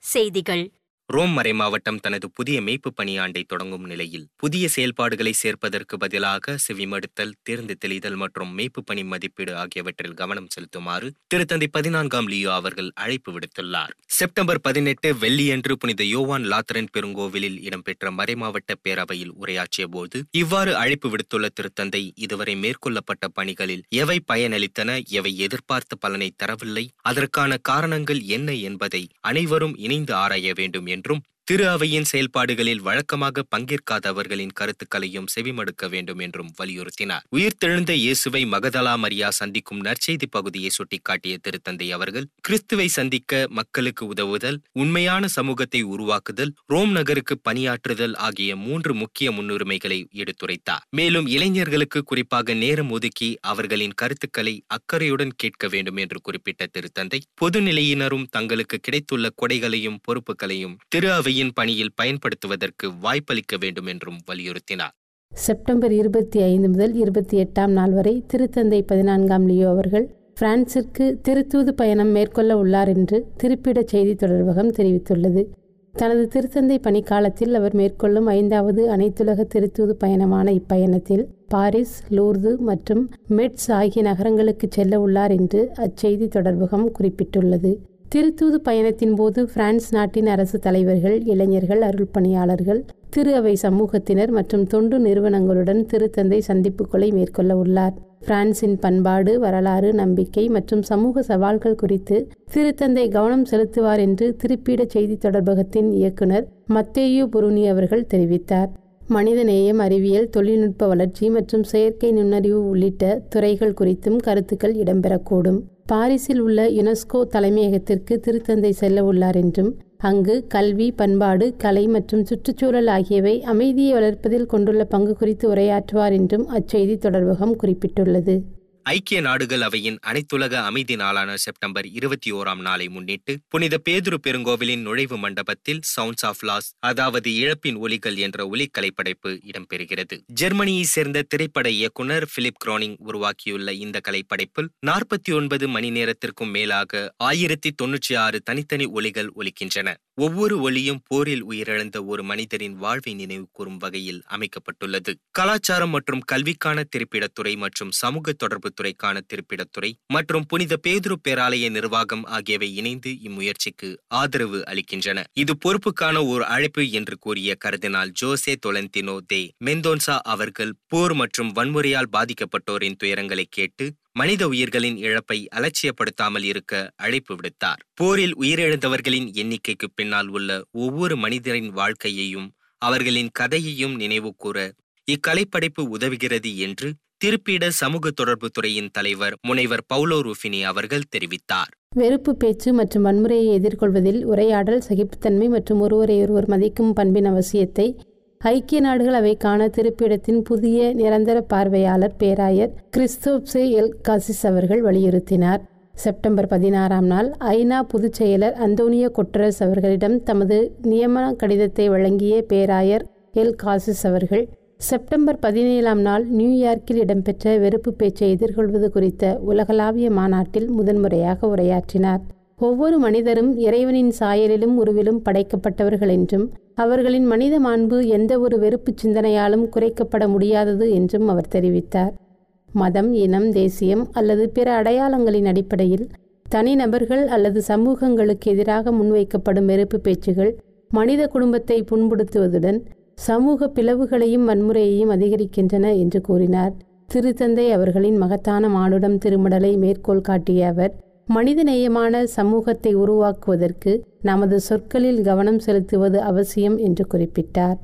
செய்திகள் ரோம் மறைமாவட்டம் தனது புதிய மேய்ப்பு பணியாண்டை தொடங்கும் நிலையில் புதிய செயல்பாடுகளை சேர்ப்பதற்கு பதிலாக செவிமடுத்தல் தேர்ந்து தெளிதல் மற்றும் மேய்ப்பு பணி மதிப்பீடு ஆகியவற்றில் கவனம் செலுத்துமாறு திருத்தந்தை பதினான்காம் லியோ அவர்கள் அழைப்பு விடுத்துள்ளார் செப்டம்பர் பதினெட்டு வெள்ளியன்று புனித யோவான் லாத்தரன் பெருங்கோவிலில் இடம்பெற்ற மறைமாவட்ட பேரவையில் உரையாற்றிய போது இவ்வாறு அழைப்பு விடுத்துள்ள திருத்தந்தை இதுவரை மேற்கொள்ளப்பட்ட பணிகளில் எவை பயனளித்தன எவை எதிர்பார்த்த பலனை தரவில்லை அதற்கான காரணங்கள் என்ன என்பதை அனைவரும் இணைந்து ஆராய வேண்டும் என்றும் திரு அவையின் செயல்பாடுகளில் வழக்கமாக பங்கேற்காதவர்களின் கருத்துக்களையும் செவிமடுக்க வேண்டும் என்றும் வலியுறுத்தினார் உயிர்த்தெழுந்த இயேசுவை மகதலா மரியா சந்திக்கும் நற்செய்தி பகுதியை சுட்டிக்காட்டிய திருத்தந்தை அவர்கள் கிறிஸ்துவை சந்திக்க மக்களுக்கு உதவுதல் உண்மையான சமூகத்தை உருவாக்குதல் ரோம் நகருக்கு பணியாற்றுதல் ஆகிய மூன்று முக்கிய முன்னுரிமைகளை எடுத்துரைத்தார் மேலும் இளைஞர்களுக்கு குறிப்பாக நேரம் ஒதுக்கி அவர்களின் கருத்துக்களை அக்கறையுடன் கேட்க வேண்டும் என்று குறிப்பிட்ட திருத்தந்தை பொதுநிலையினரும் தங்களுக்கு கிடைத்துள்ள கொடைகளையும் பொறுப்புகளையும் திரு அவையின் பணியில் பயன்படுத்துவதற்கு வாய்ப்பளிக்க வேண்டும் என்றும் வலியுறுத்தினார் செப்டம்பர் இருபத்தி ஐந்து முதல் இருபத்தி எட்டாம் நாள் வரை திருத்தந்தை பதினான்காம் லியோ அவர்கள் பிரான்சிற்கு திருத்தூது பயணம் மேற்கொள்ள உள்ளார் என்று திருப்பிட செய்தி தொடர்பகம் தெரிவித்துள்ளது தனது திருத்தந்தை பணிக்காலத்தில் அவர் மேற்கொள்ளும் ஐந்தாவது அனைத்துலக திருத்தூது பயணமான இப்பயணத்தில் பாரிஸ் லூர்து மற்றும் மெட்ஸ் ஆகிய நகரங்களுக்கு செல்ல உள்ளார் என்று அச்செய்தி தொடர்பகம் குறிப்பிட்டுள்ளது திருத்தூது பயணத்தின் போது பிரான்ஸ் நாட்டின் அரசு தலைவர்கள் இளைஞர்கள் அருள் பணியாளர்கள் திரு அவை சமூகத்தினர் மற்றும் தொண்டு நிறுவனங்களுடன் திருத்தந்தை சந்திப்புகளை மேற்கொள்ள உள்ளார் பிரான்சின் பண்பாடு வரலாறு நம்பிக்கை மற்றும் சமூக சவால்கள் குறித்து திருத்தந்தை கவனம் செலுத்துவார் என்று திருப்பீட செய்தி தொடர்பகத்தின் இயக்குனர் மத்தேயு புருனி அவர்கள் தெரிவித்தார் மனிதநேயம் அறிவியல் தொழில்நுட்ப வளர்ச்சி மற்றும் செயற்கை நுண்ணறிவு உள்ளிட்ட துறைகள் குறித்தும் கருத்துக்கள் இடம்பெறக்கூடும் பாரிஸில் உள்ள யுனெஸ்கோ தலைமையகத்திற்கு திருத்தந்தை செல்ல உள்ளார் என்றும் அங்கு கல்வி பண்பாடு கலை மற்றும் சுற்றுச்சூழல் ஆகியவை அமைதியை வளர்ப்பதில் கொண்டுள்ள பங்கு குறித்து உரையாற்றுவார் என்றும் அச்செய்தி தொடர்பகம் குறிப்பிட்டுள்ளது ஐக்கிய நாடுகள் அவையின் அனைத்துலக அமைதி நாளான செப்டம்பர் இருபத்தி ஓராம் நாளை முன்னிட்டு புனித பேதுரு பெருங்கோவிலின் நுழைவு மண்டபத்தில் சவுண்ட்ஸ் ஆஃப் லாஸ் அதாவது இழப்பின் ஒலிகள் என்ற ஒலிக்கலை படைப்பு இடம்பெறுகிறது ஜெர்மனியைச் சேர்ந்த திரைப்பட இயக்குனர் பிலிப் குரோனிங் உருவாக்கியுள்ள இந்த கலைப்படைப்பில் நாற்பத்தி ஒன்பது மணி நேரத்திற்கும் மேலாக ஆயிரத்தி தொன்னூற்றி ஆறு தனித்தனி ஒலிகள் ஒலிக்கின்றன ஒவ்வொரு ஒலியும் போரில் உயிரிழந்த ஒரு மனிதரின் வாழ்வை நினைவு கூறும் வகையில் அமைக்கப்பட்டுள்ளது கலாச்சாரம் மற்றும் கல்விக்கான திரைப்படத்துறை மற்றும் சமூக தொடர்பு துறைக்கான திரைப்படத்துறை மற்றும் புனித பேதுரு பேராலய நிர்வாகம் ஆகியவை இணைந்து இம்முயற்சிக்கு ஆதரவு அளிக்கின்றன இது பொறுப்புக்கான ஒரு அழைப்பு என்று கூறிய கருதினால் ஜோசே தொலந்தினோ தே மெந்தோன்சா அவர்கள் போர் மற்றும் வன்முறையால் பாதிக்கப்பட்டோரின் துயரங்களை கேட்டு மனித உயிர்களின் இழப்பை அலட்சியப்படுத்தாமல் இருக்க அழைப்பு விடுத்தார் போரில் உயிரிழந்தவர்களின் எண்ணிக்கைக்கு பின்னால் உள்ள ஒவ்வொரு மனிதரின் வாழ்க்கையையும் அவர்களின் கதையையும் நினைவு கூற இக்கலைப்படைப்பு உதவுகிறது என்று திருப்பீட சமூக தொடர்பு துறையின் தலைவர் முனைவர் பவுலோ ரூஃபினி அவர்கள் தெரிவித்தார் வெறுப்பு பேச்சு மற்றும் வன்முறையை எதிர்கொள்வதில் உரையாடல் சகிப்புத்தன்மை மற்றும் ஒருவரையொருவர் மதிக்கும் பண்பின் அவசியத்தை ஐக்கிய நாடுகள் அவைக்கான திருப்பிடத்தின் புதிய நிரந்தர பார்வையாளர் பேராயர் கிறிஸ்தோப்சே எல் காசிஸ் அவர்கள் வலியுறுத்தினார் செப்டம்பர் பதினாறாம் நாள் ஐநா பொதுச் செயலர் அந்தோனியோ கொட்டரஸ் அவர்களிடம் தமது நியமன கடிதத்தை வழங்கிய பேராயர் எல் காசிஸ் அவர்கள் செப்டம்பர் பதினேழாம் நாள் நியூயார்க்கில் இடம்பெற்ற வெறுப்பு பேச்சை எதிர்கொள்வது குறித்த உலகளாவிய மாநாட்டில் முதன்முறையாக உரையாற்றினார் ஒவ்வொரு மனிதரும் இறைவனின் சாயலிலும் உருவிலும் படைக்கப்பட்டவர்கள் என்றும் அவர்களின் மனித மாண்பு எந்த ஒரு வெறுப்பு சிந்தனையாலும் குறைக்கப்பட முடியாதது என்றும் அவர் தெரிவித்தார் மதம் இனம் தேசியம் அல்லது பிற அடையாளங்களின் அடிப்படையில் தனிநபர்கள் அல்லது சமூகங்களுக்கு எதிராக முன்வைக்கப்படும் வெறுப்பு பேச்சுகள் மனித குடும்பத்தை புண்படுத்துவதுடன் சமூக பிளவுகளையும் வன்முறையையும் அதிகரிக்கின்றன என்று கூறினார் திருத்தந்தை அவர்களின் மகத்தான மானுடம் திருமடலை மேற்கோள் காட்டிய அவர் மனிதநேயமான சமூகத்தை உருவாக்குவதற்கு நமது சொற்களில் கவனம் செலுத்துவது அவசியம் என்று குறிப்பிட்டார்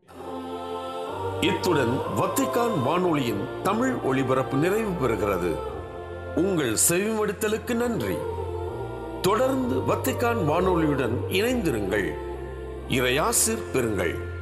இத்துடன் வத்திக்கான் வானொலியின் தமிழ் ஒளிபரப்பு நிறைவு பெறுகிறது உங்கள் செவிமடுத்தலுக்கு நன்றி தொடர்ந்து வத்திக்கான் வானொலியுடன் இணைந்திருங்கள் இறையாசிர் பெறுங்கள்